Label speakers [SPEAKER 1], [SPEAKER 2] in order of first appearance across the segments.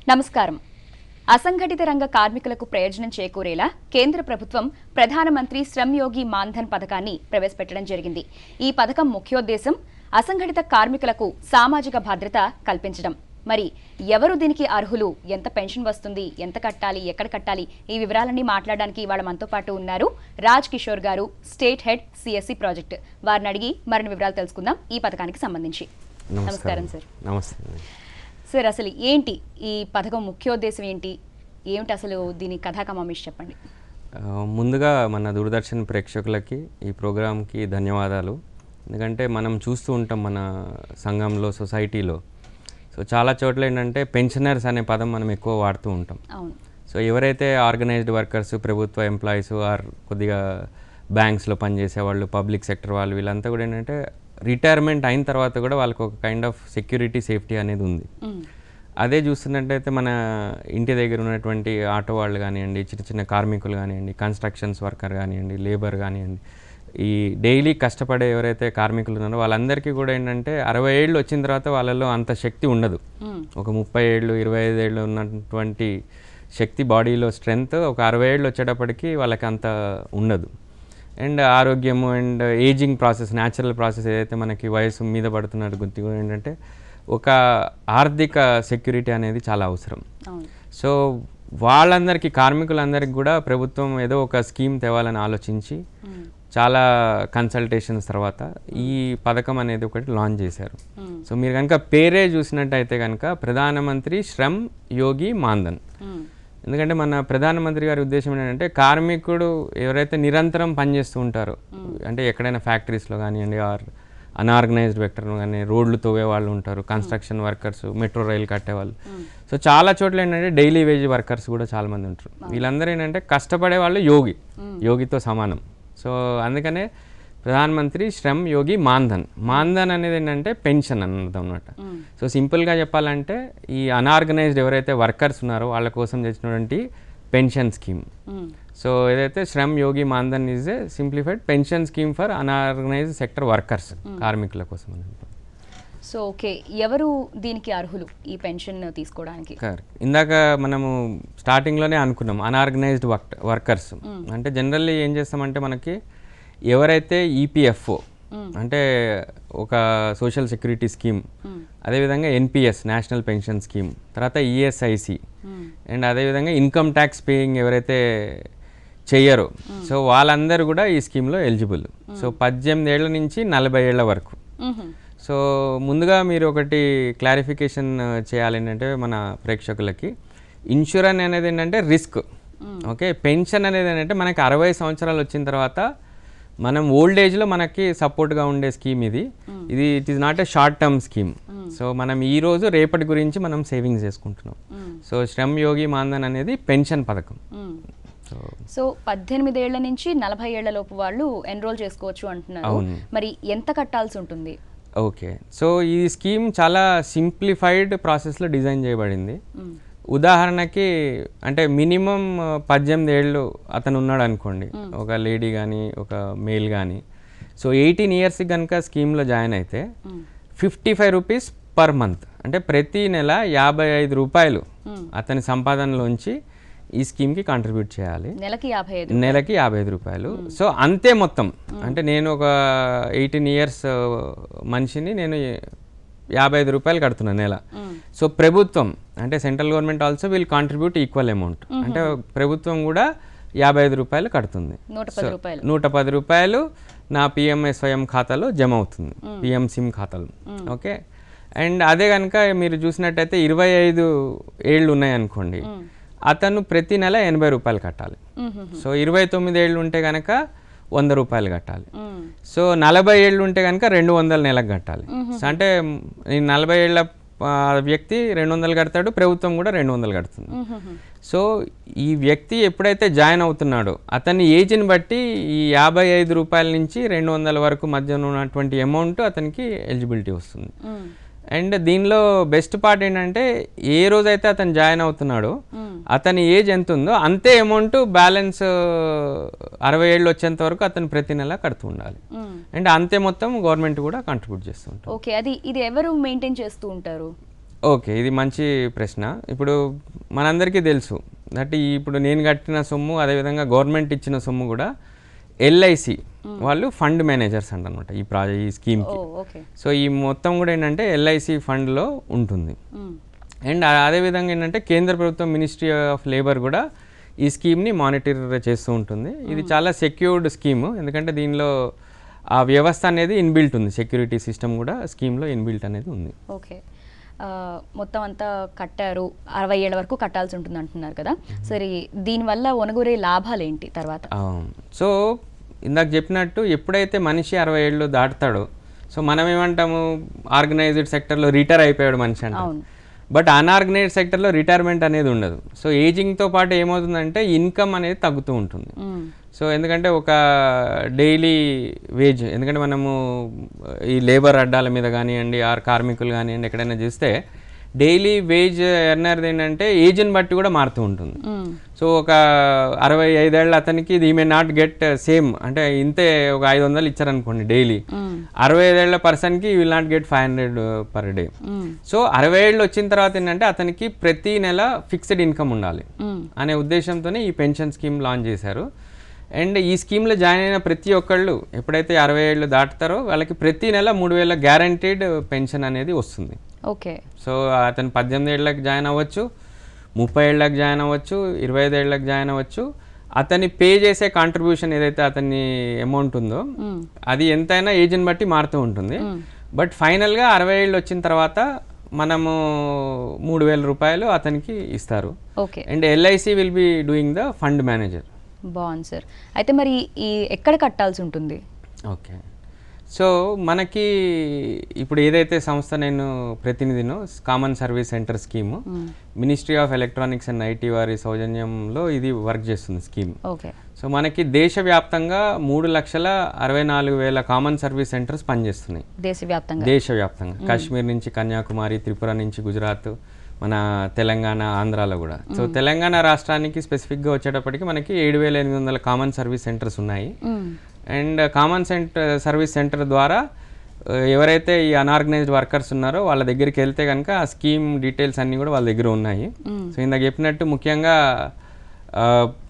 [SPEAKER 1] నమస్కారం అసంఘటిత రంగ కార్మికులకు ప్రయోజనం చేకూరేలా కేంద్ర ప్రభుత్వం ప్రధానమంత్రి శ్రమ్ యోగి మాన్ధన్ పథకాన్ని ప్రవేశపెట్టడం జరిగింది ఈ పథకం ముఖ్యోద్దేశం అసంఘటిత కార్మికులకు సామాజిక భద్రత కల్పించడం మరి ఎవరు దీనికి అర్హులు ఎంత పెన్షన్ వస్తుంది ఎంత కట్టాలి ఎక్కడ కట్టాలి ఈ వివరాలన్నీ మాట్లాడడానికి ఇవాళ మనతో పాటు ఉన్నారు రాజ్ కిషోర్ గారు స్టేట్ హెడ్ సిఎస్సి ప్రాజెక్ట్ వారిని అడిగి మరిన్ని వివరాలు తెలుసుకుందాం ఈ పథకానికి సంబంధించి నమస్కారం సార్
[SPEAKER 2] నమస్తే
[SPEAKER 1] సార్ అసలు ఏంటి ఈ పథకం ముఖ్యోద్దేశం ఏంటి ఏమిటి అసలు దీని కథాకమేష్ చెప్పండి
[SPEAKER 2] ఆ, ముందుగా మన దూరదర్శన్ ప్రేక్షకులకి ఈ ప్రోగ్రాంకి ధన్యవాదాలు ఎందుకంటే మనం చూస్తూ ఉంటాం మన సంఘంలో సొసైటీలో సో చాలా చోట్ల ఏంటంటే పెన్షనర్స్ అనే పదం మనం ఎక్కువ వాడుతూ ఉంటాం
[SPEAKER 1] అవును
[SPEAKER 2] సో ఎవరైతే ఆర్గనైజ్డ్ వర్కర్స్ ప్రభుత్వ ఎంప్లాయీస్ ఆర్ కొద్దిగా బ్యాంక్స్లో పనిచేసే వాళ్ళు పబ్లిక్ సెక్టర్ వాళ్ళు వీళ్ళంతా కూడా ఏంటంటే రిటైర్మెంట్ అయిన తర్వాత కూడా వాళ్ళకి ఒక కైండ్ ఆఫ్ సెక్యూరిటీ సేఫ్టీ అనేది ఉంది
[SPEAKER 1] మ్మ్.
[SPEAKER 2] అదే చూస్తున్నట్టయితే మన ఇంటి దగ్గర ఉన్నటువంటి ఆటో వాళ్ళు కానివ్వండి చిన్న చిన్న కార్మికులు కానివ్వండి కన్స్ట్రక్షన్స్ వర్కర్ కానివ్వండి లేబర్ కానివ్వండి ఈ డైలీ కష్టపడే ఎవరైతే కార్మికులు ఉన్నారో వాళ్ళందరికీ కూడా ఏంటంటే అరవై ఏళ్ళు వచ్చిన తర్వాత వాళ్ళలో అంత శక్తి ఉండదు
[SPEAKER 1] మ్మ్.
[SPEAKER 2] ఒక ముప్పై ఏళ్ళు ఇరవై ఐదు ఏళ్ళు ఉన్నటువంటి శక్తి బాడీలో స్ట్రెంగ్త్ ఒక అరవై ఏళ్ళు వచ్చేటప్పటికి వాళ్ళకి అంత ఉండదు అండ్ ఆరోగ్యము and ageing process natural process ఏదైతే మనకి వయసు మీద పడుతున్నట్టు గుర్తు కూడా ఏంటంటే ఒక ఆర్థిక సెక్యూరిటీ అనేది చాలా అవసరం
[SPEAKER 1] అవును
[SPEAKER 2] సో వాళ్ళందరికీ కార్మికులందరికీ కూడా ప్రభుత్వం ఏదో ఒక స్కీమ్ తేవాలని ఆలోచించి
[SPEAKER 1] మ్మ్.
[SPEAKER 2] చాలా కన్సల్టేషన్స్ తర్వాత ఈ పథకం అనేది ఒకటి లాంచ్ చేశారు
[SPEAKER 1] మ్మ్.
[SPEAKER 2] సో మీరు కనుక పేరే చూసినట్టయితే కనుక ప్రధానమంత్రి శ్రమ్ యోగి మాన్ధన్
[SPEAKER 1] మ్మ్.
[SPEAKER 2] ఎందుకంటే మన ప్రధానమంత్రి గారి ఉద్దేశం ఏంటంటే కార్మికుడు ఎవరైతే నిరంతరం పనిచేస్తూ ఉంటారో అంటే ఎక్కడైనా ఫ్యాక్టరీస్లో కానివ్వండి ఆర్ అన్ఆర్గనైజ్డ్ వెక్టర్ కానీ రోడ్లు తోవే వాళ్ళు ఉంటారు కన్స్ట్రక్షన్ వర్కర్స్ మెట్రో రైలు కట్టేవాళ్ళు సో చాలా చోట్ల ఏంటంటే డైలీ వేజ్ వర్కర్స్ కూడా చాలా మంది ఉంటారు వీళ్ళందరూ ఏంటంటే కష్టపడే వాళ్ళు యోగి యోగితో సమానం సో అందుకనే ప్రధానమంత్రి శ్రమ్ యోగి మాన్ధన్ మాన్ధన్ అనేది ఏంటంటే పెన్షన్ అన్నది అనమాట సో సింపుల్గా చెప్పాలంటే ఈ అన్ఆర్గనైజ్డ్ ఎవరైతే వర్కర్స్ ఉన్నారో వాళ్ళ కోసం తెచ్చినటువంటి పెన్షన్ స్కీమ్
[SPEAKER 1] మ్మ్.
[SPEAKER 2] సో ఏదైతే Shram Yogi Maandhan is a simplified pension scheme for unorganised sector workers కార్మికుల కోసం అన్నమాట
[SPEAKER 1] సో ఓకే ఎవరు దీనికి అర్హులు ఈ పెన్షన్ తీసుకోవడానికి
[SPEAKER 2] కరెక్ట్ ఇందాక మనము స్టార్టింగ్లోనే అనుకున్నాం అన్ఆర్గనైజ్డ్ వర్క్ వర్కర్స్ అంటే జనరల్లీ ఏం చేస్తామంటే మనకి ఎవరైతే ఈపీఎఫ్ఓ అంటే ఒక సోషల్ సెక్యూరిటీ స్కీమ్ అదేవిధంగా ఎన్పిఎస్ నేషనల్ పెన్షన్ స్కీమ్ తర్వాత ఈఎస్ఐసి
[SPEAKER 1] మ్మ్.
[SPEAKER 2] అండ్ అదేవిధంగా ఇన్కమ్ ట్యాక్స్ పేయింగ్ ఎవరైతే చెయ్యరో సో వాళ్ళందరూ కూడా ఈ స్కీమ్లో ఎలిజిబుల్ సో పద్దెనిమిది ఏళ్ల నుంచి నలభై ఏళ్ల వరకు
[SPEAKER 1] మ్మ్.
[SPEAKER 2] సో ముందుగా మీరు ఒకటి క్లారిఫికేషన్ చేయాలి ఏంటంటే మన ప్రేక్షకులకి ఇన్సూరెన్స్ అనేది ఏంటంటే రిస్క్ ఓకే పెన్షన్ అనేది ఏంటంటే మనకి అరవై సంవత్సరాలు వచ్చిన తర్వాత మనం ఓల్డ్ ఏజ్లో మనకి సపోర్ట్గా ఉండే స్కీమ్ ఇది ఇది it is not a short term scheme so మనం ఈ రోజు రేపటి గురించి మనం సేవింగ్స్ చేసుకుంటున్నాం
[SPEAKER 1] మ్మ్.
[SPEAKER 2] సో శ్రమ్ యోగి మాన్ధన్ అనేది పెన్షన్ పథకం
[SPEAKER 1] మ్మ్.
[SPEAKER 2] సో
[SPEAKER 1] సో పద్దెనిమిది ఏళ్ల నుంచి నలభై ఏళ్ల లోపు వాళ్ళు ఎన్రోల్ చేసుకోవచ్చు అంటున్నారు
[SPEAKER 2] అవును.
[SPEAKER 1] మరి ఎంత కట్టాల్సి ఉంటుంది
[SPEAKER 2] ఓకే సో ఈ స్కీమ్ చాలా సింప్లిఫైడ్ ప్రాసెస్లో డిజైన్ చేయబడింది
[SPEAKER 1] మ్మ్.
[SPEAKER 2] ఉదాహరణకి అంటే మినిమం పద్దెనిమిది ఏళ్ళు అతను ఉన్నాడు అనుకోండి ఒక లేడీ కానీ ఒక మేల్ కానీ సో ఎయిటీన్ ఇయర్స్కి కనుక స్కీమ్లో జాయిన్ అయితే
[SPEAKER 1] hmm.
[SPEAKER 2] Fifty five rupees per month అంటే ప్రతి నెల యాభై ఐదు రూపాయలు
[SPEAKER 1] మ్మ్.
[SPEAKER 2] అతని సంపాదనలోంచి ఈ స్కీమ్కి కాంట్రిబ్యూట్ చేయాలి
[SPEAKER 1] నెలకి యాభై ఐదు
[SPEAKER 2] నెలకి యాభై ఐదు రూపాయలు సో అంతే మొత్తం అంటే నేను ఒక ఎయిటీన్ ఇయర్స్ మనిషిని నేను యాభై ఐదు రూపాయలు కడుతున్నాను నెల
[SPEAKER 1] మ్మ్.
[SPEAKER 2] సో ప్రభుత్వం అంటే central government also will contribute equal amount అంటే ప్రభుత్వం కూడా యాభై ఐదు రూపాయలు కడుతుంది
[SPEAKER 1] నూట పది రూపాయలు
[SPEAKER 2] నూట పది రూపాయలు నా పిఎంఎస్వయం ఖాతాలో జమ అవుతుంది పిఎం సిమ్ ఖాతాలో ఓకే అండ్ అదే కనుక మీరు చూసినట్టయితే ఇరవై ఐదు ఏళ్ళు ఉన్నాయనుకోండి అతను ప్రతి నెల ఎనభై రూపాయలు కట్టాలి
[SPEAKER 1] మ్మ్.
[SPEAKER 2] సో ఇరవై తొమ్మిది ఏళ్ళు ఉంటే కనుక వంద రూపాయలు కట్టాలి
[SPEAKER 1] మ్మ్.
[SPEAKER 2] సో నలభై ఏళ్ళు ఉంటే కనుక రెండు వందల నెలకు కట్టాలి సో అంటే ఈ నలభై ఏళ్ళ ఆ, వ్యక్తి రెండు వందలు కడతాడు ప్రభుత్వం కూడా రెండు వందలు కడుతుంది
[SPEAKER 1] మ్మ్.
[SPEAKER 2] సో ఈ వ్యక్తి ఎప్పుడైతే జాయిన్ అవుతున్నాడో అతని ఏజ్ని బట్టి ఈ యాభై ఐదు రూపాయల నుంచి రెండు వందల వరకు మధ్యన ఉన్నటువంటి అమౌంట్ అతనికి ఎలిజిబిలిటీ వస్తుంది
[SPEAKER 1] మ్మ్.
[SPEAKER 2] అండ్ దీనిలో బెస్ట్ పార్ట్ ఏంటంటే ఏ రోజైతే అతను జాయిన్ అవుతున్నాడో
[SPEAKER 1] మ్మ్.
[SPEAKER 2] అతని ఏజ్ ఎంత ఉందో అంతే అమౌంట్ బ్యాలెన్స్ అరవై ఏళ్ళు వచ్చేంత వరకు అతను ప్రతి నెల కడుతూ ఉండాలి
[SPEAKER 1] మ్మ్.
[SPEAKER 2] అండ్ అంతే మొత్తం గవర్నమెంట్ కూడా కాంట్రిబ్యూట్ చేస్తూ ఉంటుంది
[SPEAKER 1] ఓకే అది ఇది ఎవరు మెయింటైన్ చేస్తూ ఉంటారు
[SPEAKER 2] ఓకే ఇది మంచి ప్రశ్న ఇప్పుడు మనందరికీ తెలుసు దట్ ఈ ఇప్పుడు నేను కట్టిన సొమ్ము అదేవిధంగా గవర్నమెంట్ ఇచ్చిన సొమ్ము కూడా ఎల్ఐసి వాళ్ళు ఫండ్ మేనేజర్స్ అంటనమాట ఈ ప్రాజెక్ట్ ఈ
[SPEAKER 1] ఓ
[SPEAKER 2] స్కీమ్కి
[SPEAKER 1] ఓకే
[SPEAKER 2] సో ఈ మొత్తం కూడా ఏంటంటే ఎల్ఐసి ఫండ్లో ఉంటుంది అండ్ ఆ- అదేవిధంగా ఏంటంటే కేంద్ర ప్రభుత్వం మినిస్ట్రీ ఆఫ్ లేబర్ కూడా ఈ స్కీమ్ని మానిటర్ చేస్తూ ఉంటుంది ఇది చాలా సెక్యూర్డ్ స్కీమ్ ఎందుకంటే దీనిలో ఆ వ్యవస్థ అనేది ఇన్బిల్ట్ ఉంది సెక్యూరిటీ సిస్టమ్ కూడా స్కీమ్లో ఇన్బిల్ట్ అనేది ఉంది
[SPEAKER 1] ఓకే ఆ, మొత్తం అంతా కట్టారు అరవై ఏళ్ళ వరకు కట్టాల్సి ఉంటుంది అంటున్నారు కదా సరే దీనివల్ల ఒనగూరే లాభాలు ఏంటి తర్వాత
[SPEAKER 2] అవును. సో ఇందాక చెప్పినట్టు ఎప్పుడైతే మనిషి అరవై ఏళ్ళు దాటుతాడో సో మనం ఏమంటాము ఆర్గనైజ్డ్ సెక్టర్లో రిటైర్ అయిపోయాడు మనిషి అంటే
[SPEAKER 1] అవును.
[SPEAKER 2] బట్ అన్ఆర్గనైజ్డ్ సెక్టర్లో రిటైర్మెంట్ అనేది ఉండదు సో ఏజింగ్తో పాటు ఏమవుతుందంటే ఇన్కమ్ అనేది తగ్గుతూ ఉంటుంది
[SPEAKER 1] మ్మ్.
[SPEAKER 2] సో ఎందుకంటే ఒక డైలీ వేజ్ ఎందుకంటే మనము ఈ లేబర్ అడ్డాల మీద కానివ్వండి ఆర్ కార్మికులు కానివ్వండి ఎక్కడైనా చూస్తే డైలీ వేజ్ ఎర్నర్ది ఏంటంటే ఏజ్ని బట్టి కూడా మారుతూ ఉంటుంది
[SPEAKER 1] మ్మ్.
[SPEAKER 2] సో ఒక అరవై ఐదేళ్ళ అతనికి దీ మే నాట్ గెట్ సేమ్ అంటే ఇంతే ఒక ఐదు వందలు ఇచ్చారనుకోండి డైలీ
[SPEAKER 1] మ్మ్.
[SPEAKER 2] అరవై ఐదేళ్ల పర్సన్కి will not get five hundred per day
[SPEAKER 1] hmm.
[SPEAKER 2] So అరవై ఏళ్ళు వచ్చిన తర్వాత ఏంటంటే అతనికి ప్రతి నెల ఫిక్స్డ్ ఇన్కమ్ ఉండాలి
[SPEAKER 1] మ్మ్.
[SPEAKER 2] అనే ఉద్దేశంతోనే ఈ పెన్షన్ స్కీమ్ లాంచ్ చేశారు అండ్ ఈ స్కీమ్లో జాయిన్ అయిన ప్రతి ఒక్కళ్ళు ఎప్పుడైతే అరవై ఏళ్ళు దాటుతారో వాళ్ళకి ప్రతి నెల మూడు వేల గ్యారంటీడ్ పెన్షన్ అనేది వస్తుంది
[SPEAKER 1] ఓకే
[SPEAKER 2] సో అతను పద్దెనిమిది ఏళ్ళకి జాయిన్ అవ్వచ్చు ముప్పై ఏళ్ళకి జాయిన్ అవ్వచ్చు ఇరవై ఐదు ఏళ్ళకి జాయిన్ అవ్వచ్చు అతన్ని పే చేసే కాంట్రిబ్యూషన్ ఏదైతే అతని అమౌంట్ ఉందో
[SPEAKER 1] మ్మ్.
[SPEAKER 2] అది ఎంతైనా ఏజ్ని బట్టి మారుతూ ఉంటుంది
[SPEAKER 1] మ్మ్.
[SPEAKER 2] బట్ ఫైనల్గా అరవై ఏళ్ళు వచ్చిన తర్వాత మనము మూడు వేల రూపాయలు అతనికి ఇస్తారు
[SPEAKER 1] okay
[SPEAKER 2] and LIC will be doing the fund manager
[SPEAKER 1] బాగుంది సార్ అయితే మరి ఈ ఎక్కడ కట్టాల్సి ఉంటుంది
[SPEAKER 2] ఓకే సో మనకి ఇప్పుడు ఏదైతే సంస్థ నేను ప్రతినిధినో common service centre scheme ministry of electronics and IT వారి సౌజన్యంలో ఇది వర్క్ చేస్తుంది స్కీమ్
[SPEAKER 1] ఓకే
[SPEAKER 2] సో మనకి దేశవ్యాప్తంగా మూడు లక్షల అరవై నాలుగు వేల కామన్ సర్వీస్ సెంటర్స్ పనిచేస్తున్నాయి
[SPEAKER 1] దేశవ్యాప్తంగా
[SPEAKER 2] దేశవ్యాప్తంగా కాశ్మీర్ నుంచి కన్యాకుమారి త్రిపుర నుంచి గుజరాత్ మన తెలంగాణ ఆంధ్రాలో కూడా సో తెలంగాణ రాష్ట్రానికి స్పెసిఫిక్గా వచ్చేటప్పటికి మనకి ఏడు వేల ఎనిమిది వందల కామన్ సర్వీస్ సెంటర్స్ ఉన్నాయి
[SPEAKER 1] hmm.
[SPEAKER 2] And common centre service centre ద్వారా ఆ, ఎవరైతే ఈ అన్ఆర్గనైజ్డ్ వర్కర్స్ ఉన్నారో వాళ్ళ దగ్గరికి వెళ్తే కనుక ఆ స్కీమ్ డీటెయిల్స్ అన్నీ కూడా వాళ్ళ దగ్గర ఉన్నాయి సో ఇందాక చెప్పినట్టు ముఖ్యంగా ఆ,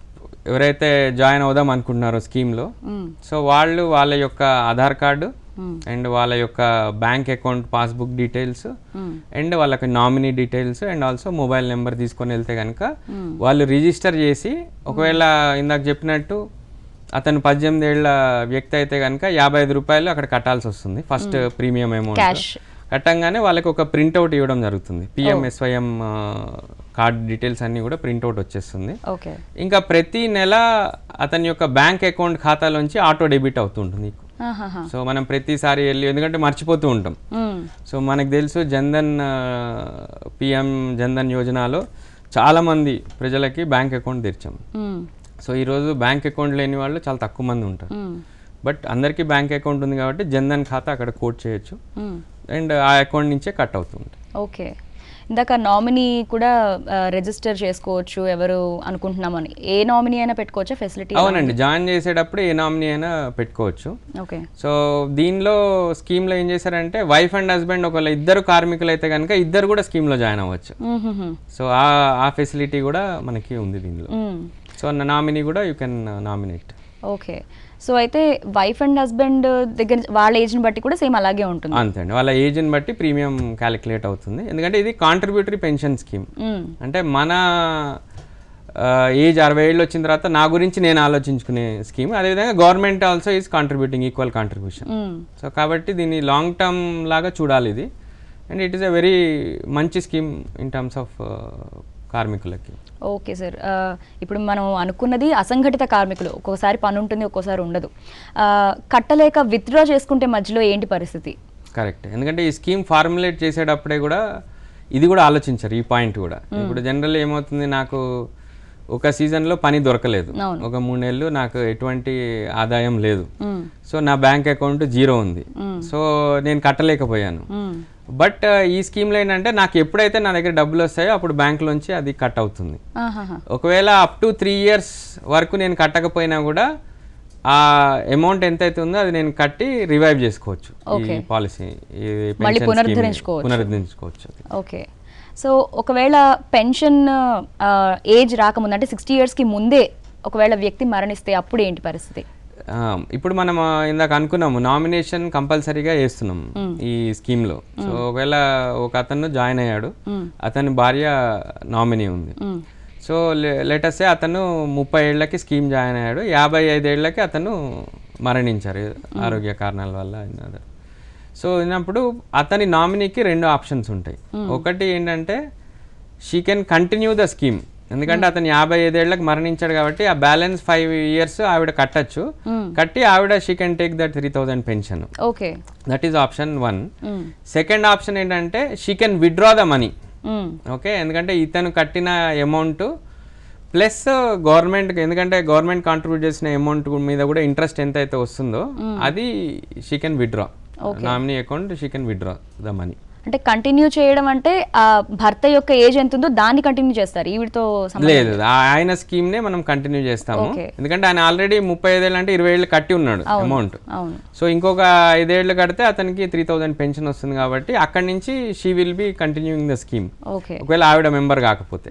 [SPEAKER 2] ఎవరైతే జాయిన్ అవుదాం అనుకుంటున్నారో స్కీమ్లో
[SPEAKER 1] మ్మ్.
[SPEAKER 2] సో వాళ్ళు వాళ్ళ యొక్క ఆధార్ కార్డు
[SPEAKER 1] మ్మ్.
[SPEAKER 2] అండ్ వాళ్ళ యొక్క bank account passbook details
[SPEAKER 1] hmm.
[SPEAKER 2] And వాళ్ళకి nominee details and also mobile number తీసుకొని వెళ్తే కనుక వాళ్ళు రిజిస్టర్ చేసి ఒకవేళ ఇందాక చెప్పినట్టు అతను పద్దెనిమిది ఏళ్ళ వ్యక్తి అయితే కనుక యాభై ఐదు రూపాయలు అక్కడ కట్టాల్సి వస్తుంది ఫస్ట్ ప్రీమియం అమౌంట్
[SPEAKER 1] Cash.
[SPEAKER 2] కట్టంగానే వాళ్ళకి ఒక ప్రింట్అవుట్ ఇవ్వడం జరుగుతుంది పిఎంఎస్వైఎం కార్డ్ డీటెయిల్స్ అన్నీ కూడా ప్రింట్అవుట్ వచ్చేస్తుంది
[SPEAKER 1] ఓకే
[SPEAKER 2] ఇంకా ప్రతి నెల అతని యొక్క బ్యాంక్ అకౌంట్ ఖాతాలోంచి ఆటో డెబిట్ అవుతుంటుంది
[SPEAKER 1] ఆహాహా.
[SPEAKER 2] సో మనం ప్రతిసారి వెళ్ళి ఎందుకంటే మర్చిపోతూ ఉంటాం
[SPEAKER 1] మ్మ్.
[SPEAKER 2] సో మనకు తెలుసు జన్ధన్ పిఎం జన్ధన్ యోజనలో చాలామంది ప్రజలకి బ్యాంక్ అకౌంట్ తెరిచాం
[SPEAKER 1] మ్మ్.
[SPEAKER 2] సో ఈరోజు బ్యాంక్ అకౌంట్ లేని వాళ్ళు చాలా తక్కువ మంది ఉంటారు
[SPEAKER 1] మ్మ్.
[SPEAKER 2] బట్ అందరికీ బ్యాంక్ అకౌంట్ ఉంది కాబట్టి జన్ధన్ ఖాతా అక్కడ కోడ్ చేయొచ్చు
[SPEAKER 1] మ్మ్.
[SPEAKER 2] అండ్ ఆ అకౌంట్ నుంచే కట్ అవుతూ ఉంటుంది
[SPEAKER 1] ఓకే ఇందాక నామినీ కూడా రిజిస్టర్ చేసుకోవచ్చు ఎవరు అనుకుంటున్నామని ఏ నామినీ అయినా పెట్టుకోవచ్చా ఫెసిలిటీ
[SPEAKER 2] అవునండి జాయిన్ చేసేటప్పుడు ఏ నామినీ అయినా పెట్టుకోవచ్చు
[SPEAKER 1] ఓకే
[SPEAKER 2] సో దీనిలో స్కీమ్లో ఏం చేశారంటే వైఫ్ అండ్ హస్బెండ్ ఒకవేళ ఇద్దరు కార్మికులు అయితే కనుక ఇద్దరు కూడా స్కీమ్లో జాయిన్ అవ్వచ్చు
[SPEAKER 1] మ్మ్హ్మ్.
[SPEAKER 2] సో ఆ ఆ ఫెసిలిటీ కూడా మనకి ఉంది దీనిలో
[SPEAKER 1] మ్మ్.
[SPEAKER 2] సో నామినీ కూడా you can nominate
[SPEAKER 1] okay so అయితే వైఫ్ అండ్ హస్బెండ్ దగ్గర వాళ్ళ ఏజ్ని బట్టి కూడా సేమ్ అలాగే ఉంటుంది
[SPEAKER 2] అంతే అండి వాళ్ళ ఏజ్ని బట్టి ప్రీమియం క్యాలిక్యులేట్ అవుతుంది ఎందుకంటే ఇది కాంట్రిబ్యూటరీ పెన్షన్ స్కీమ్
[SPEAKER 1] మ్మ్.
[SPEAKER 2] అంటే మన ఏజ్ అరవై ఏళ్ళు వచ్చిన తర్వాత నా గురించి నేను ఆలోచించుకునే స్కీమ్ అదేవిధంగా government also is contributing equal contribution
[SPEAKER 1] hmm.
[SPEAKER 2] So కాబట్టి దీన్ని లాంగ్ టర్మ్ లాగా చూడాలి ఇది and it is a very మంచి స్కీమ్ ఇన్ టర్మ్స్ ఆఫ్ కార్మికులకి
[SPEAKER 1] ఓకే సార్ ఆ, ఇప్పుడు మనం అనుకున్నది అసంఘటిత కార్మికులు ఒక్కోసారి పని ఉంటుంది ఒక్కోసారి ఉండదు ఆ, కట్టలేక విత్డ్రా చేసుకుంటే మధ్యలో ఏంటి పరిస్థితి
[SPEAKER 2] కరెక్ట్ ఎందుకంటే ఈ స్కీమ్ ఫార్ములేట్ చేసేటప్పుడే కూడా ఇది కూడా ఆలోచించారు ఈ పాయింట్ కూడా ఇప్పుడు జనరల్ ఏమవుతుంది నాకు ఒక సీజన్లో పని దొరకలేదు
[SPEAKER 1] అవును.
[SPEAKER 2] ఒక మూడు నెలలు నాకు ఎటువంటి ఆదాయం లేదు
[SPEAKER 1] మ్మ్.
[SPEAKER 2] సో నా బ్యాంక్ అకౌంట్ జీరో ఉంది సో నేను కట్టలేకపోయాను
[SPEAKER 1] మ్మ్.
[SPEAKER 2] బట్ ఈ స్కీమ్లో ఏంటంటే నాకు ఎప్పుడైతే నా దగ్గర డబ్బులు వస్తాయో అప్పుడు బ్యాంక్లోంచి అది కట్ అవుతుంది
[SPEAKER 1] ఆహాహా.
[SPEAKER 2] ఒకవేళ అప్ టు త్రీ ఇయర్స్ వరకు నేను కట్టకపోయినా కూడా ఆ అమౌంట్ ఎంతైతే ఉందో అది నేను కట్టి రివైవ్ చేసుకోవచ్చు ఈ
[SPEAKER 1] Okay.
[SPEAKER 2] పాలసీ
[SPEAKER 1] మళ్ళీ పునరుద్ధరించుకోవచ్చు.
[SPEAKER 2] పునరుద్ధరించుకోవచ్చు అది.
[SPEAKER 1] ఓకే సో ఒకవేళ పెన్షన్ ఏజ్ రాకముందు అంటే సిక్స్టీ ఇయర్స్కి ముందే ఒకవేళ వ్యక్తి మరణిస్తే అప్పుడు ఏంటి పరిస్థితి
[SPEAKER 2] ఆ, ఇప్పుడు మనం ఆ, ఇందాక అనుకున్నాము నామినేషన్ కంపల్సరీగా వేస్తున్నాం ఈ స్కీమ్లో సో ఒకవేళ ఒక అతను జాయిన్ అయ్యాడు అతని భార్య నామినీ ఉంది
[SPEAKER 1] మ్మ్.
[SPEAKER 2] సో లేటెస్టే అతను ముప్పై ఏళ్ళకి స్కీమ్ జాయిన్ అయ్యాడు యాభై ఐదేళ్లకి అతను మరణించారు ఆరోగ్య కారణాల వల్ల and other. సో అయినప్పుడు అతని నామినీకి రెండు ఆప్షన్స్ ఉంటాయి ఒకటి ఏంటంటే she can continue the scheme ఎందుకంటే అతను యాభై ఐదేళ్లకు మరణించాడు కాబట్టి ఆ బ్యాలెన్స్ ఫైవ్ ఇయర్స్ ఆవిడ కట్టచ్చు కట్టి ఆవిడ she can take that three thousand pension
[SPEAKER 1] okay
[SPEAKER 2] that is option one second option ఏంటంటే she can withdraw the money okay ఎందుకంటే ఇతను కట్టిన అమౌంట్ ప్లస్ గవర్నమెంట్ ఎందుకంటే గవర్నమెంట్ కాంట్రిబ్యూట్ చేసిన అమౌంట్ మీద కూడా ఇంట్రెస్ట్ ఎంత అయితే వస్తుందో అది she can withdraw nominee account she can withdraw the money
[SPEAKER 1] అంటే కంటిన్యూ చేయడం అంటే ఆ భర్త యొక్క ఏజ్ ఎంత ఉందో దాన్ని కంటిన్యూ చేస్తారు ఈవిడతో సంబంధం
[SPEAKER 2] లేదు ఆ- ఆయన స్కీమ్ నే మనం కంటిన్యూ చేస్తాము
[SPEAKER 1] Okay.
[SPEAKER 2] ఎందుకంటే ఆయన ఆల్రెడీ ముప్పై ఐదేళ్ళు అంటే ఇరవై ఏళ్ళు కట్టి ఉన్నాడు అమౌంట్
[SPEAKER 1] అవును
[SPEAKER 2] సో ఇంకొక ఐదేళ్ళు కడితే అతనికి త్రీ థౌజండ్ పెన్షన్ వస్తుంది కాబట్టి అక్కడి నుంచి she will be continuing the scheme
[SPEAKER 1] okay
[SPEAKER 2] ఒకవేళ ఆవిడ మెంబర్ కాకపోతే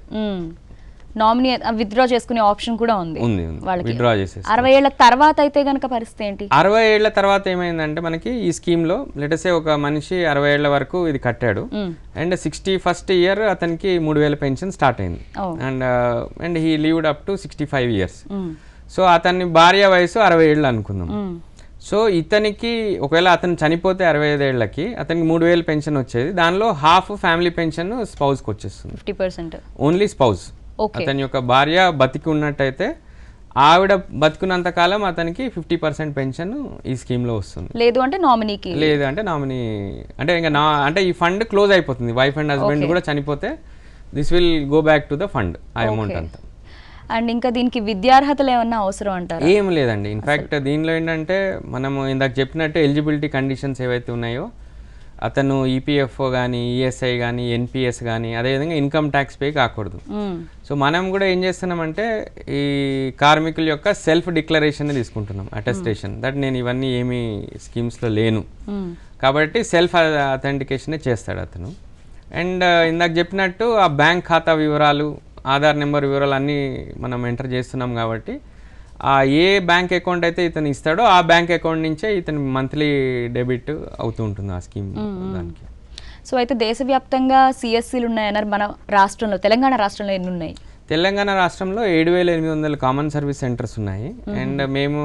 [SPEAKER 1] నామినీ విత్డ్రా చేసుకునే ఆప్షన్ కూడా ఉంది
[SPEAKER 2] ఉంది ఉంది
[SPEAKER 1] వాళ్ళకి
[SPEAKER 2] విత్డ్రా చేసేసి
[SPEAKER 1] అరవై ఏళ్ల తర్వాత అయితే గనక పరిస్థితి ఏంటి
[SPEAKER 2] అరవై ఏళ్ల తర్వాత ఏమైందంటే మనకి ఈ స్కీమ్లో లెటసే ఒక మనిషి అరవై ఏళ్ల వరకు ఇది కట్టాడు
[SPEAKER 1] hmm.
[SPEAKER 2] And sixty first year అతనికి మూడు వేల పెన్షన్ స్టార్ట్ అయింది
[SPEAKER 1] Oh.
[SPEAKER 2] And and he lived up to sixty five years
[SPEAKER 1] hmm.
[SPEAKER 2] So అతని భార్య వయసు అరవై ఏళ్ళు అనుకుందాం
[SPEAKER 1] మ్మ్.
[SPEAKER 2] సో ఇతనికి ఒకవేళ అతను చనిపోతే అరవై ఐదేళ్లకి అతనికి మూడు వేలు పెన్షన్ వచ్చేది దానిలో హాఫ్ ఫ్యామిలీ పెన్షన్ స్పౌస్కి వచ్చేస్తుంది
[SPEAKER 1] fifty percent
[SPEAKER 2] only spouse
[SPEAKER 1] Okay.
[SPEAKER 2] అతని యొక్క భార్య బతికి ఉన్నట్టయితే ఆవిడ బతుకున్నంత కాలం అతనికి ఫిఫ్టీ పర్సెంట్ పెన్షన్ ఈ స్కీమ్లో వస్తుంది
[SPEAKER 1] లేదు అంటే నామినీకి
[SPEAKER 2] లేదు అంటే నామినీ అంటే ఇంకా నా అంటే ఈ ఫండ్ క్లోజ్ అయిపోతుంది వైఫ్ అండ్ హస్బెండ్ కూడా చనిపోతే this will go back to the fund ఆ అమౌంట్ అంతా
[SPEAKER 1] అండ్ ఇంకా దీనికి విద్యార్హతలు ఏమన్నా అవసరం అంటారా
[SPEAKER 2] ఏం లేదండి ఇన్ఫ్యాక్ట్ దీనిలో ఏంటంటే మనము ఇందాక చెప్పినట్టు ఎలిజిబిలిటీ కండిషన్స్ ఏవైతే ఉన్నాయో అతను ఈపీఎఫ్ఓ కానీ ఈఎస్ఐ కానీ ఎన్పిఎస్ కానీ అదేవిధంగా ఇన్కమ్ ట్యాక్స్ పే కాకూడదు
[SPEAKER 1] మ్మ్.
[SPEAKER 2] సో మనం కూడా ఏం చేస్తున్నామంటే ఈ కార్మికుల యొక్క సెల్ఫ్ డిక్లరేషన్ తీసుకుంటున్నాం అటెస్టేషన్ దట్ నేను ఇవన్నీ ఏమీ స్కీమ్స్లో లేను
[SPEAKER 1] మ్మ్.
[SPEAKER 2] కాబట్టి సెల్ఫ్ అథెంటికేషనే చేస్తాడు అతను అండ్ ఇందాక చెప్పినట్టు ఆ బ్యాంక్ ఖాతా వివరాలు ఆధార్ నెంబర్ వివరాలు అన్నీ మనం ఎంటర్ చేస్తున్నాం కాబట్టి ఆ ఏ బ్యాంక్ అకౌంట్ అయితే ఇతను ఇస్తాడో ఆ బ్యాంక్ అకౌంట్ నుంచే ఇతను మంత్లీ డెబిట్ అవుతూ ఉంటుంది ఆ స్కీమ్ దానికి
[SPEAKER 1] సో అయితే దేశవ్యాప్తంగా సిఎస్సీలు ఉన్నాయన్నారు మన రాష్ట్రంలో తెలంగాణ రాష్ట్రంలో ఎన్ని ఉన్నాయి
[SPEAKER 2] తెలంగాణ రాష్ట్రంలో ఏడు వేల ఎనిమిది వందల కామన్ సర్వీస్ సెంటర్స్ ఉన్నాయి అండ్ మేము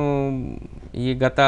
[SPEAKER 2] ఈ గత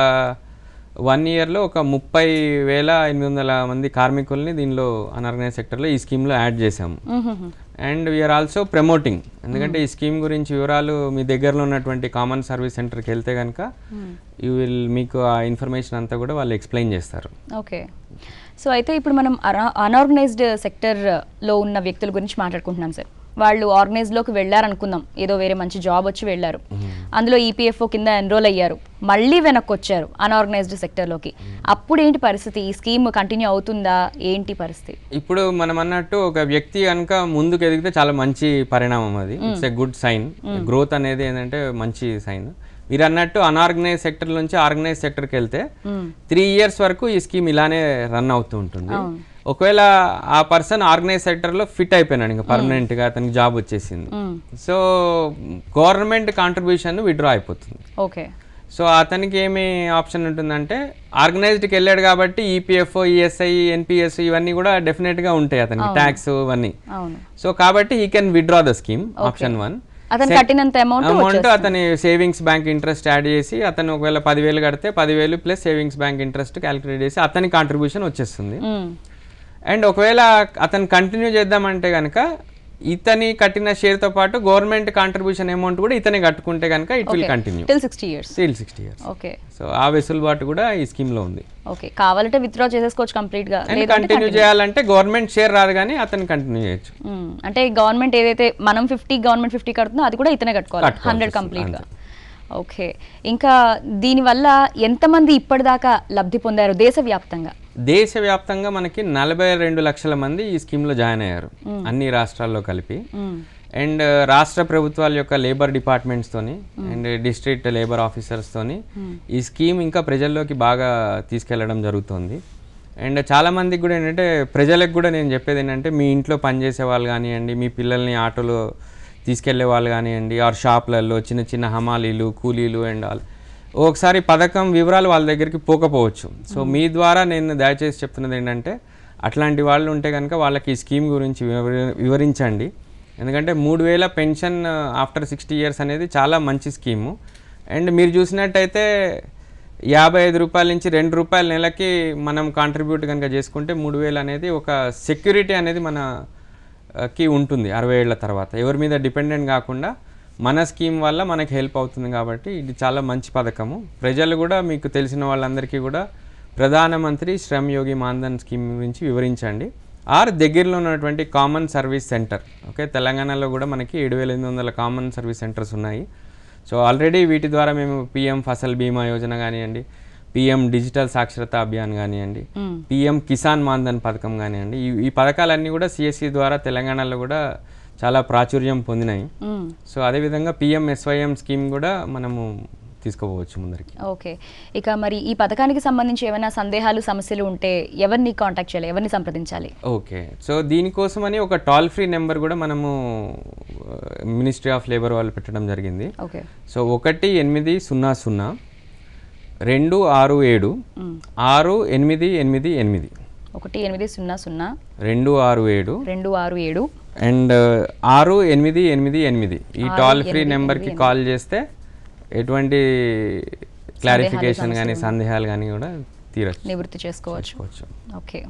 [SPEAKER 2] వన్ ఇయర్లో ఒక ముప్పై వేల ఎనిమిది వందల మంది కార్మికుల్ని దీనిలో అన్ఆర్గనైజ్ సెక్టర్లో ఈ స్కీమ్లో యాడ్ చేసాము
[SPEAKER 1] hmm.
[SPEAKER 2] And we are also promoting ఎందుకంటే ఈ స్కీమ్ గురించి వివరాలు మీ దగ్గరలో ఉన్నటువంటి కామన్ సర్వీస్ సెంటర్కి వెళ్తే కనుక యూ విల్ మీకు ఆ ఇన్ఫర్మేషన్ అంతా కూడా వాళ్ళు ఎక్స్ప్లెయిన్ చేస్తారు
[SPEAKER 1] ఓకే సో అయితే ఇప్పుడు మనం అన్ఆర్గనైజ్డ్ సెక్టర్లో ఉన్న వ్యక్తుల గురించి మాట్లాడుకుంటున్నాం సార్ వాళ్ళు ఆర్గనైజ్లోకి వెళ్ళారనుకుందాం ఏదో వేరే మంచి జాబ్ వచ్చి వెళ్ళారు అందులో ఈపీఎఫ్ఓ కింద ఎన్రోల్ అయ్యారు మళ్ళీ వెనక్కి వచ్చారు అన్ఆర్గనైజ్డ్ సెక్టర్లోకి అప్పుడు ఏంటి పరిస్థితి ఈ స్కీమ్ కంటిన్యూ అవుతుందా ఏంటి పరిస్థితి
[SPEAKER 2] ఇప్పుడు మనం అన్నట్టు ఒక వ్యక్తి కనుక ముందుకు ఎదిగితే చాలా మంచి పరిణామం అది it's a good sign growth అనేది ఏంటంటే మంచి సైన్ మీరు అన్నట్టు అన్ఆర్గనైజ్ సెక్టర్ నుంచి ఆర్గనైజ్ సెక్టర్కి వెళ్తే త్రీ ఇయర్స్ వరకు ఈ స్కీమ్ ఇలానే రన్ అవుతూ ఉంటుంది ఒకవేళ ఆ పర్సన్ ఆర్గనైజ్ సెక్టర్లో ఫిట్ అయిపోయినాడు ఇంకా పర్మనెంట్గా అతనికి జాబ్ వచ్చేసింది సో గవర్నమెంట్ కాంట్రిబ్యూషన్ విత్డ్రా అయిపోతుంది
[SPEAKER 1] ఓకే
[SPEAKER 2] సో అతనికి ఏమి ఆప్షన్ ఉంటుందంటే ఆర్గనైజ్డ్కి వెళ్ళాడు కాబట్టి ఈపీఎఫ్ఓ ఈఎస్ఐ ఎన్పిఎస్ ఇవన్నీ కూడా డెఫినెట్గా ఉంటాయి అతనికి ట్యాక్స్ ఇవన్నీ
[SPEAKER 1] అవును
[SPEAKER 2] సో కాబట్టి he can withdraw the scheme option one
[SPEAKER 1] అతను కట్టినంత అమౌంట్
[SPEAKER 2] అమౌంట్ అతని సేవింగ్స్ బ్యాంక్ ఇంట్రెస్ట్ యాడ్ చేసి అతను ఒకవేళ పదివేలు కడితే పదివేలు plus savings bank interest calculate చేసి అతని కాంట్రిబ్యూషన్ వచ్చేస్తుంది అండ్ ఒకవేళ అతను కంటిన్యూ చేద్దామంటే కనుక ఇతని కట్టిన షేర్తో పాటు గవర్నమెంట్ కాంట్రిబ్యూషన్ అమౌంట్ కూడా ఇతనే కట్టుకుంటే కనుక it will continue
[SPEAKER 1] till sixty years
[SPEAKER 2] still sixty years
[SPEAKER 1] okay
[SPEAKER 2] so ఆ వెసులుబాటు కూడా ఈ స్కీమ్లో ఉంది
[SPEAKER 1] ఓకే కావాలంటే విత్డ్రా చేసేసుకోవచ్చు కంప్లీట్ గా
[SPEAKER 2] అండ్ కంటిన్యూ చేయాలంటే గవర్నమెంట్ షేర్ రాదు కానీ అతను కంటిన్యూ చేయొచ్చు
[SPEAKER 1] మ్మ్. అంటే గవర్నమెంట్ ఏదైతే మనం ఫిఫ్టీ గవర్నమెంట్ ఫిఫ్టీ కడుతుందో అది కూడా ఇతనే కట్టుకోవాలి
[SPEAKER 2] కట్టుకోవాల్సి
[SPEAKER 1] హండ్రెడ్
[SPEAKER 2] వస్తుంది,
[SPEAKER 1] కంప్లీట్ గా ఓకే ఇంకా దీనివల్ల ఎంతమంది ఇప్పటిదాకా లబ్ధి పొందారు దేశవ్యాప్తంగా
[SPEAKER 2] దేశవ్యాప్తంగా మనకి నలభై రెండు లక్షల మంది ఈ స్కీమ్లో జాయిన్ అయ్యారు అన్ని రాష్ట్రాల్లో కలిపి
[SPEAKER 1] మ్మ్.
[SPEAKER 2] అండ్ రాష్ట్ర ప్రభుత్వాల యొక్క లేబర్ డిపార్ట్మెంట్స్తోని అండ్ డిస్ట్రిక్ట్ లేబర్ ఆఫీసర్స్తోని ఈ స్కీమ్ ఇంకా ప్రజల్లోకి బాగా తీసుకెళ్లడం జరుగుతుంది అండ్ చాలా మందికి కూడా ఏంటంటే ప్రజలకు కూడా నేను చెప్పేది ఏంటంటే మీ ఇంట్లో పనిచేసే వాళ్ళు కానివ్వండి మీ పిల్లల్ని ఆటోలో తీసుకెళ్లే వాళ్ళు కానివ్వండి ఆర్ షాప్లలో చిన్న చిన్న హమాలీలు కూలీలు అండ్ ఆల్ ఒకసారి పథకం వివరాలు వాళ్ళ దగ్గరికి పోకపోవచ్చు సో మీ ద్వారా నేను దయచేసి చెప్తున్నది ఏంటంటే అట్లాంటి వాళ్ళు ఉంటే కనుక వాళ్ళకి ఈ స్కీమ్ గురించి వివరి- వివరించండి ఎందుకంటే మూడు వేల పెన్షన్ ఆఫ్టర్ సిక్స్టీ ఇయర్స్ అనేది చాలా మంచి స్కీము అండ్ మీరు చూసినట్టయితే యాభై ఐదు రూపాయల నుంచి రెండు రూపాయల నెలకి మనం కాంట్రిబ్యూట్ కనుక చేసుకుంటే మూడు వేలు అనేది ఒక సెక్యూరిటీ అనేది మన ఆ, కి ఉంటుంది అరవై ఏళ్ళ తర్వాత ఎవరి మీద డిపెండెంట్ కాకుండా మన స్కీమ్ వల్ల మనకి హెల్ప్ అవుతుంది కాబట్టి ఇది చాలా మంచి పథకము ప్రజలు కూడా మీకు తెలిసిన వాళ్ళందరికీ కూడా ప్రధానమంత్రి శ్రమ్ యోగి మాన్ధన్ స్కీమ్ గురించి వివరించండి ఆర్ దగ్గరలో ఉన్నటువంటి కామన్ సర్వీస్ సెంటర్ ఓకే తెలంగాణలో కూడా మనకి ఏడు వేల ఎనిమిది వందల కామన్ సర్వీస్ సెంటర్స్ ఉన్నాయి సో ఆల్రెడీ వీటి ద్వారా మేము పిఎం ఫసల్ బీమా యోజన కానివ్వండి పిఎం డిజిటల్ సాక్షరత అభియాన్ కానివ్వండి పిఎం కిసాన్ మాన్ధన్ పథకం కానివ్వండి ఈ ఈ పథకాలన్నీ కూడా సిఎస్సి ద్వారా తెలంగాణలో కూడా చాలా ప్రాచుర్యం పొందినాయి
[SPEAKER 1] మ్మ్.
[SPEAKER 2] సో అదేవిధంగా పిఎం ఎస్వైఎం స్కీమ్ కూడా మనము తీసుకోవచ్చు ముందరికి
[SPEAKER 1] ఓకే ఇక మరి ఈ పథకానికి సంబంధించి ఏమైనా సందేహాలు సమస్యలు ఉంటే ఎవరిని కాంటాక్ట్ చేయాలి ఎవరిని సంప్రదించాలి
[SPEAKER 2] ఓకే సో దీనికోసమని ఒక టోల్ ఫ్రీ నెంబర్ కూడా మనము మినిస్ట్రీ ఆఫ్ లేబర్ వాళ్ళు పెట్టడం జరిగింది
[SPEAKER 1] ఓకే
[SPEAKER 2] సో ఒకటి ఎనిమిది సున్నా సున్నా రెండు ఆరు ఏడు ఆరు ఎనిమిది ఎనిమిది ఎనిమిది
[SPEAKER 1] ఒకటి ఎనిమిది సున్నా సున్నా
[SPEAKER 2] రెండు ఆరు ఏడు
[SPEAKER 1] రెండు ఆరు ఏడు
[SPEAKER 2] అండ్ ఆరు ఎనిమిది ఎనిమిది ఎనిమిది ఈ టోల్ ఫ్రీ నెంబర్కి కాల్ చేస్తే ఎటువంటి క్లారిఫికేషన్ కానీ సందేహాలు కానీ కూడా తీరచ్చు
[SPEAKER 1] నివృత్తి చేసుకోవచ్చు
[SPEAKER 2] తీసుకోవచ్చు
[SPEAKER 1] ఓకే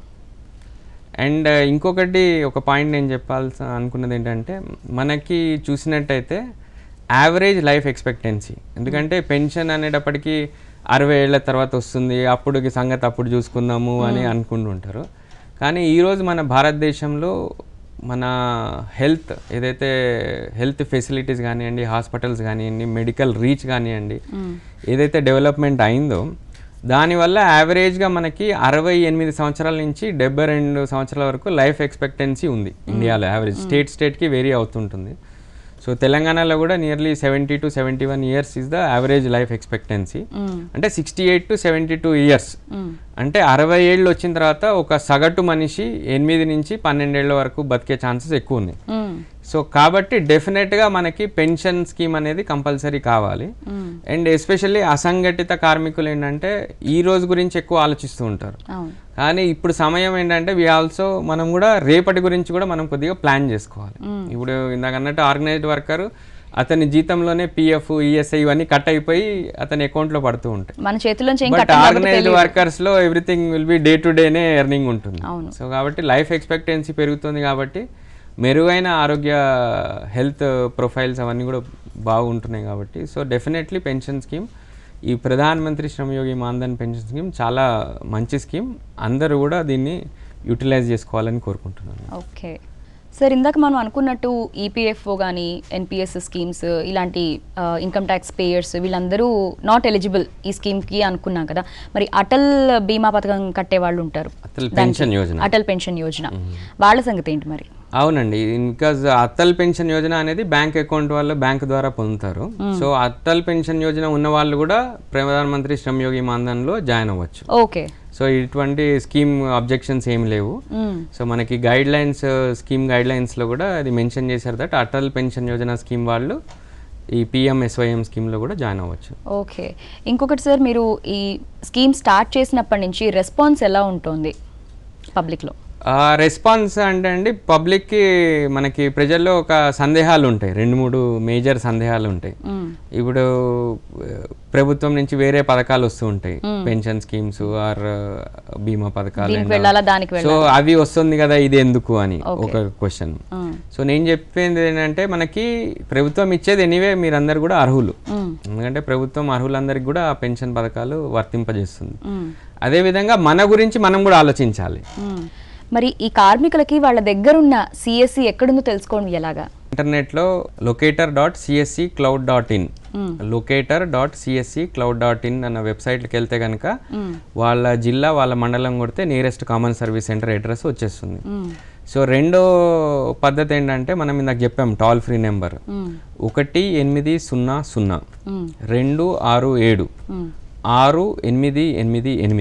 [SPEAKER 2] అండ్ ఇంకొకటి ఒక పాయింట్ నేను చెప్పాల్సి అనుకున్నది ఏంటంటే మనకి చూసినట్టయితే యావరేజ్ లైఫ్ ఎక్స్పెక్టెన్సీ ఎందుకంటే పెన్షన్ అనేటప్పటికీ అరవై ఏళ్ళ తర్వాత వస్తుంది అప్పుడుకి సంగతి అప్పుడు చూసుకుందాము అని అనుకుంటుంటారు కానీ ఈరోజు మన భారతదేశంలో మన హెల్త్ ఏదైతే హెల్త్ ఫెసిలిటీస్ కానివ్వండి హాస్పిటల్స్ కానివ్వండి మెడికల్ రీచ్ కానివ్వండి ఏదైతే డెవలప్మెంట్ అయిందో దానివల్ల యావరేజ్గా మనకి అరవై ఎనిమిది సంవత్సరాల నుంచి డెబ్బై రెండు సంవత్సరాల వరకు లైఫ్ ఎక్స్పెక్టెన్సీ ఉంది ఇండియాలో యావరేజ్ స్టేట్ స్టేట్కి వేరీ అవుతుంటుంది సో తెలంగాణలో కూడా nearly seventy to seventy one years is the average life expectancy అంటే sixty eight to seventy two years అంటే అరవై ఏళ్ళు వచ్చిన తర్వాత ఒక సగటు మనిషి ఎనిమిది నుంచి పన్నెండేళ్ల వరకు బతికే ఛాన్సెస్ ఎక్కువ ఉన్నాయి
[SPEAKER 1] మ్మ్.
[SPEAKER 2] సో కాబట్టి డెఫినెట్గా మనకి పెన్షన్ స్కీమ్ అనేది కంపల్సరీ కావాలి అండ్ ఎస్పెషల్లీ అసంఘటిత కార్మికులు ఏంటంటే ఈ రోజు గురించి ఎక్కువ ఆలోచిస్తూ ఉంటారు
[SPEAKER 1] అవును
[SPEAKER 2] కానీ ఇప్పుడు సమయం ఏంటంటే వి ఆల్సో మనం కూడా రేపటి గురించి కూడా మనం కొద్దిగా ప్లాన్ చేసుకోవాలి ఇప్పుడు ఇందాక అన్నట్టు ఆర్గనైజ్డ్ వర్కర్ అతని జీతంలోనే పిఎఫ్ ఈఎస్ఐ ఇవన్నీ కట్ అయిపోయి అతని అకౌంట్లో పడుతూ ఉంటాయి
[SPEAKER 1] మన చేతిలోంచి ఏం
[SPEAKER 2] బట్
[SPEAKER 1] కట్టం కాబట్టి
[SPEAKER 2] ఆర్గనైజ్డ్ వర్కర్స్ లో everything will be day to డేనే ఎర్నింగ్ ఉంటుంది
[SPEAKER 1] అవును.
[SPEAKER 2] సో కాబట్టి లైఫ్ ఎక్స్పెక్టెన్సీ పెరుగుతుంది కాబట్టి మెరుగైన ఆరోగ్య హెల్త్ ప్రొఫైల్స్ అవన్నీ కూడా బాగుంటున్నాయి కాబట్టి సో డెఫినెట్లీ పెన్షన్ స్కీమ్ ఈ ప్రధాన్ మంత్రి శ్రమయోగి మాన్ధన్ పెన్షన్ స్కీమ్ చాలా మంచి స్కీమ్ అందరూ కూడా దీన్ని యూటిలైజ్ చేసుకోవాలని కోరుకుంటున్నాను
[SPEAKER 1] ఓకే సార్ ఇందాక మనం అనుకున్నట్టు ఈపీఎఫ్ఓ కానీ ఎన్పిఎస్ స్కీమ్స్ ఇలాంటి ఇన్కమ్ ట్యాక్స్ పేయర్స్ వీళ్ళందరూ నాట్ ఎలిజిబుల్ ఈ స్కీమ్కి అనుకున్నాం కదా మరి అటల్ బీమా పథకం కట్టే వాళ్ళు ఉంటారు
[SPEAKER 2] అటల్
[SPEAKER 1] దానికి.
[SPEAKER 2] పెన్షన్ యోజన
[SPEAKER 1] అటల్ పెన్షన్ యోజన వాళ్ళ సంగతి ఏంటి మరి
[SPEAKER 2] అవునండి బికాజ్ అటల్ పెన్షన్ యోజన అనేది బ్యాంక్ అకౌంట్ వల్ల బ్యాంక్ ద్వారా పొందుతారు సో అటల్ పెన్షన్ యోజన ఉన్న వాళ్ళు కూడా ప్రధానమంత్రి శ్రమ్ యోగి మాన్ధన్లో జాయిన్ అవ్వచ్చు
[SPEAKER 1] ఓకే
[SPEAKER 2] సో ఇటువంటి స్కీమ్ అబ్జెక్షన్స్ ఏమి లేవు
[SPEAKER 1] మ్మ్.
[SPEAKER 2] సో మనకి గైడ్ లైన్స్ స్కీమ్ గైడ్ లైన్స్లో కూడా అది మెన్షన్ చేశారు that Atal pension Yojana scheme వాళ్ళు ఈ పిఎంఎస్వైఎం స్కీమ్లో కూడా జాయిన్ అవ్వచ్చు
[SPEAKER 1] ఓకే ఇంకొకటి సార్ మీరు ఈ స్కీమ్ స్టార్ట్ చేసినప్పటి నుంచి రెస్పాన్స్ ఎలా ఉంటుంది పబ్లిక్లో
[SPEAKER 2] రెస్పాన్స్ అంటే అండి పబ్లిక్కి మనకి ప్రజల్లో ఒక సందేహాలు ఉంటాయి రెండు మూడు మేజర్ సందేహాలు ఉంటాయి ఇప్పుడు ఆ, ప్రభుత్వం నుంచి వేరే పథకాలు వస్తూ ఉంటాయి పెన్షన్ స్కీమ్స్ ఆర్ బీమా పథకాలు
[SPEAKER 1] దీనికి
[SPEAKER 2] and all.
[SPEAKER 1] వెళ్ళాలా దానికి
[SPEAKER 2] సో అవి వస్తుంది కదా ఇది ఎందుకు అని ఒక క్వశ్చన్ సో నేను చెప్పేది ఏంటంటే మనకి ప్రభుత్వం ఇచ్చేది ఎనీవే మీరందరు కూడా అర్హులు ఎందుకంటే ప్రభుత్వం అర్హులందరికీ కూడా ఆ పెన్షన్ పథకాలు వర్తింపజేస్తుంది అదేవిధంగా మన గురించి మనం కూడా ఆలోచించాలి
[SPEAKER 1] మరి ఈ కార్మికులకి వాళ్ళ దగ్గరున్న సిఎస్సి ఎక్కడుందో తెలుసుకోవడం ఎలాగా
[SPEAKER 2] ఇంటర్నెట్లో locator dot CSC cloud dot in locator dot CSC cloud dot in అన్న వెబ్సైట్కి వెళ్తే కనుక వాళ్ళ జిల్లా వాళ్ళ మండలం కొడితే nearest common service centre address వచ్చేస్తుంది సో రెండో పద్ధతి ఏంటంటే మనం ఇందాక చెప్పాం టోల్ ఫ్రీ నెంబర్ ఒకటి ఎనిమిది సున్నా సున్నా రెండు ఆరు ఏడు ఆరు ఎనిమిది ఎనిమిది ఎనిమిది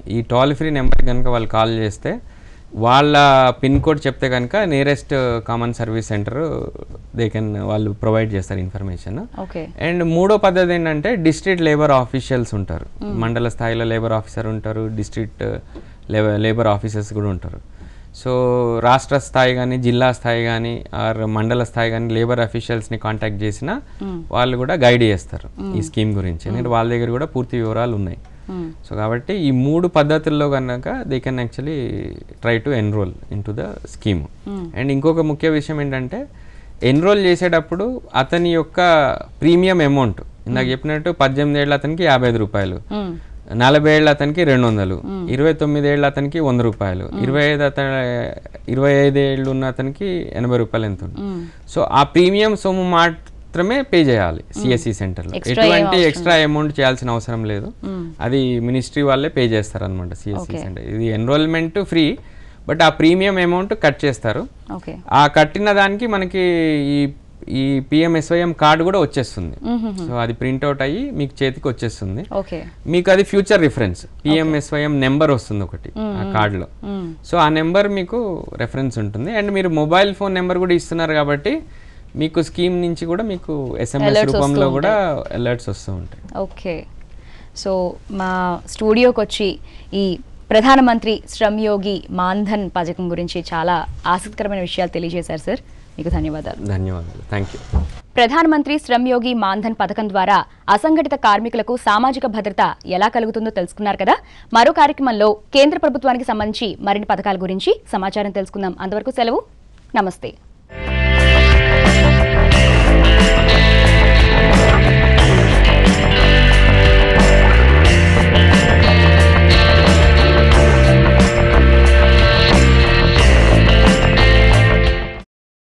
[SPEAKER 2] ఈ టోల్ ఫ్రీ నెంబర్ కనుక వాళ్ళు కాల్ చేస్తే వాళ్ళ పిన్ కోడ్ చెప్తే కనుక nearest common service centre they can వాళ్ళు ప్రొవైడ్ చేస్తారు ఇన్ఫర్మేషన్
[SPEAKER 1] ఓకే
[SPEAKER 2] అండ్ మూడో పద్ధతి ఏంటంటే డిస్ట్రిక్ట్ లేబర్ ఆఫీషియల్స్ ఉంటారు మండల స్థాయిలో లేబర్ ఆఫీసర్ ఉంటారు డిస్ట్రిక్ట్ లేబర్ లేబర్ ఆఫీసర్స్ కూడా ఉంటారు సో రాష్ట్ర స్థాయి కానీ జిల్లా స్థాయి కానీ ఆర్ మండల స్థాయి కానీ లేబర్ అఫీషియల్స్ని కాంటాక్ట్ చేసినా వాళ్ళు కూడా గైడ్ చేస్తారు ఈ స్కీమ్ గురించి ఎందుకంటే వాళ్ళ దగ్గర కూడా పూర్తి వివరాలు ఉన్నాయి సో కాబట్టి ఈ మూడు పద్ధతుల్లో కనుక they can actually try to enrol into the scheme and ఇంకొక ముఖ్య విషయం ఏంటంటే ఎన్రోల్ చేసేటప్పుడు అతని యొక్క ప్రీమియం అమౌంట్ ఇందాక చెప్పినట్టు పద్దెనిమిది ఏళ్ళ అతనికి యాభై ఐదు రూపాయలు నలభై ఏళ్ళ అతనికి రెండు వందలు ఇరవై తొమ్మిది ఏళ్ళ అతనికి వంద రూపాయలు ఇరవై ఐదు అతని ఇరవై ఐదు ఏళ్ళు ఉన్న అతనికి ఎనభై రూపాయలు ఎంత ఉంది సో ఆ ప్రీమియం సొమ్ము మాత్రమే పే చేయాలి సిఎస్సి సెంటర్లో
[SPEAKER 1] Extra ఏం
[SPEAKER 2] ఎటువంటి ఎక్స్ట్రా అమౌంట్ చేయాల్సిన అవసరం లేదు అది మినిస్ట్రీ వాళ్ళే పే చేస్తారు అనమాట సిఎస్సి సెంటర్ ఇది ఎన్రోల్మెంట్ ఫ్రీ బట్ ఆ ప్రీమియం అమౌంట్ కట్ చేస్తారు
[SPEAKER 1] ఓకే
[SPEAKER 2] ఆ కట్టిన దానికి మనకి ఈ ఈ పిఎంఎస్వైఎం కార్డు కూడా వచ్చేస్తుంది సో అది ప్రింట్అవుట్ అయ్యి మీకు చేతికి వచ్చేస్తుంది
[SPEAKER 1] ఓకే
[SPEAKER 2] మీకు అది ఫ్యూచర్ రిఫరెన్స్ పిఎంఎస్వైఎం నెంబర్ వస్తుంది ఒకటి ఆ కార్డులో సో ఆ నెంబర్ మీకు రెఫరెన్స్ ఉంటుంది అండ్ మీరు మొబైల్ ఫోన్ నెంబర్ కూడా ఇస్తున్నారు కాబట్టి మీకు స్కీమ్ నుంచి కూడా మీకు ఎస్ఎంఎస్
[SPEAKER 1] Alerts వస్తూ
[SPEAKER 2] రూపంలో కూడా అలర్ట్స్ వస్తూ ఉంటాయి
[SPEAKER 1] ఓకే సో మా స్టూడియోకి వచ్చి ఈ ప్రధానమంత్రి శ్రమ్ యోగి మాన్ధన్ పథకం గురించి చాలా ఆసక్తికరమైన విషయాలు తెలియజేశారు సార్ మీకు ధన్యవాదాలు
[SPEAKER 2] ధన్యవాదాలు థ్యాంక్ యూ
[SPEAKER 1] ప్రధానమంత్రి శ్రమ్ యోగి మాన్ధన్ పథకం ద్వారా అసంఘటిత కార్మికులకు సామాజిక భద్రత ఎలా కలుగుతుందో తెలుసుకున్నారు కదా మరో కార్యక్రమంలో కేంద్ర ప్రభుత్వానికి సంబంధించి మరిన్ని పథకాల గురించి సమాచారం తెలుసుకుందాం అంతవరకు సెలవు నమస్తే